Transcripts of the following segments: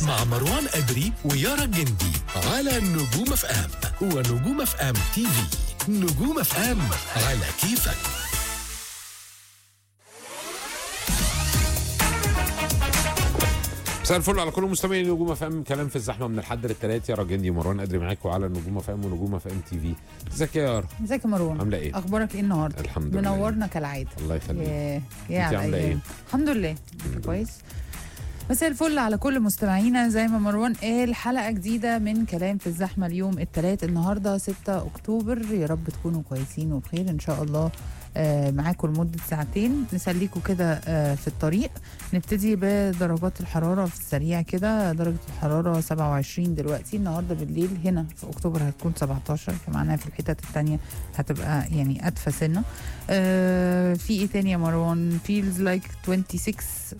مع مروان أدري ويارا الجندي على نجوم اف ام ونجوم اف ام تي في نجوم اف ام على كيفك مساء الفل على كل مستمعين نجوم اف ام كلام في الزحمه من الحد للثلاث يا راجندي ومروان قدري معاكم على نجوم اف ام ونجوم اف ام تي في ازيك يا يارا ازيك يا مروان عامله ايه اخبارك ايه النهارده الحمد لله. منورنا كالعاده الله يخليك ياه يا انت على عاملة الأيام. ايه؟ الحمد لله كويس مساء الفل على كل مستمعينا زي ما مروان قال حلقه جديده من كلام في الزحمه اليوم الثلاث النهارده 6 اكتوبر يا رب تكونوا كويسين وبخير ان شاء الله آه، معاكم لمده ساعتين نسليكم كده آه، في الطريق نبتدي بدرجات الحراره في السريع كده درجه الحراره 27 دلوقتي النهارده بالليل هنا في اكتوبر هتكون 17 فمعناها في الحتت الثانيه هتبقى يعني ادفى سنه آه، في ايه تاني يا مروان فيلز لايك 26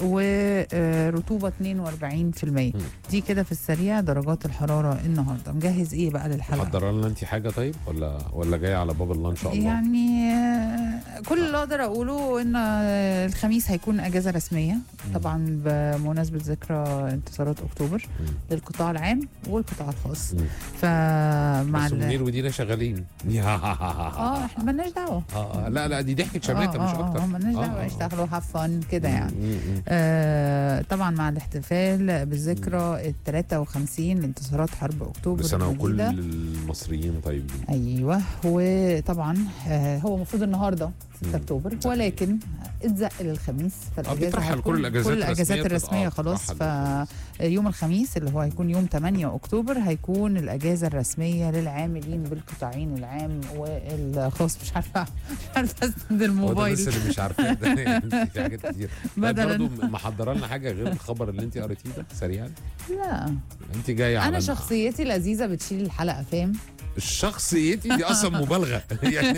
ورطوبه 42% دي كده في السريع درجات الحراره النهارده مجهز ايه بقى للحلقه محضره لنا انت حاجه طيب ولا ولا جايه على باب الله ان شاء الله يعني آه، كل اللي اقدر اقوله ان آه، الخميس هيكون اجازه رسميه طبعا بمناسبه ذكرى انتصارات اكتوبر مم. للقطاع العام والقطاع الخاص مم. فمع بس ال- منير ودينا شغالين اه احنا مالناش دعوه اه لا لا دي ضحكه شماتة مش اه اكتر اه مالناش آه، دعوه آه. يشتغلوا هاف فن كده مم، يعني مم، مم. آه طبعا مع الاحتفال بالذكرى ال 53 لانتصارات حرب اكتوبر بس انا وكل المجيدة. المصريين طيبين ايوه وطبعا آه هو المفروض النهارده 6 مم. اكتوبر ولكن اتزق للخميس فالاجازه بيترحل هتكون- كل الأجازات كل الاجازات الرسمية الرسميه بتبقى- خلاص بتترحل فيوم الخميس اللي هو هيكون يوم 8 اكتوبر هيكون الاجازه الرسميه للعاملين بالقطاعين العام والخاص مش عارفه مش عارفه اسند هو ده الموبايل الناس اللي مش عارفاه ده يعني في حاجات كتير طيب بدلاً. برضه محضره لنا حاجه غير الخبر اللي انت قريتيه ده سريعا لا انت جايه على انا الم- شخصيتي لذيذه بتشيل الحلقه فاهم شخصيتي دي اصلا مبالغه يعني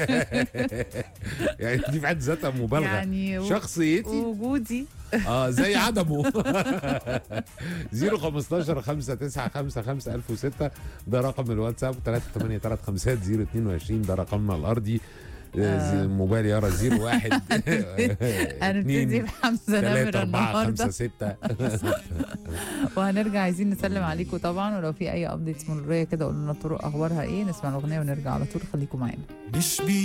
يعني دي في حد ذاتها مبالغه يعني و- شخصيتي وجودي اه زي عدمه 015 5 9 5 5 1006 ده رقم الواتساب 3 8 3 5 022 ده رقمنا الارضي آه. زي- موبايل يارا 01 هنبتدي بحمزه 3 نمره 4 5 النهارده 6 وهنرجع عايزين نسلم عليكم طبعا ولو في اي ابديتس مروريه كده قولوا لنا الطرق اخبارها ايه نسمع الاغنيه ونرجع على طول خليكم معانا مش بي